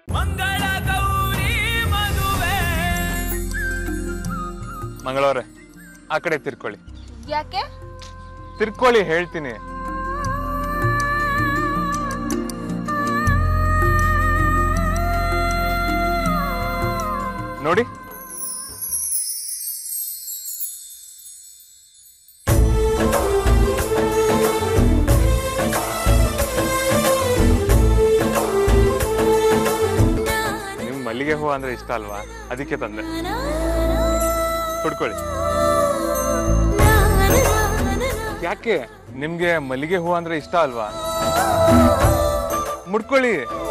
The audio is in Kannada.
ಮಂಗಳ ಗೌರಿ ಮದುವೆ ಮಂಗಳವ್ರೆ ಆ ಕಡೆ ತಿರ್ಕೊಳ್ಳಿ ಯಾಕೆ ತಿರ್ಕೊಳ್ಳಿ ಹೇಳ್ತೀನಿ ನೋಡಿ ನಿಮ್ ಮಲ್ಲಿಗೆ ಹೂ ಅಂದ್ರೆ ಇಷ್ಟ ಅಲ್ವಾ ಅದಕ್ಕೆ ತಂದೆ ಹುಡ್ಕೊಳ್ಳಿ ಯಾಕೆ ನಿಮ್ಗೆ ಮಲ್ಲಿಗೆ ಹೂ ಅಂದ್ರೆ ಇಷ್ಟ ಅಲ್ವಾ ಮುಡ್ಕೊಳ್ಳಿ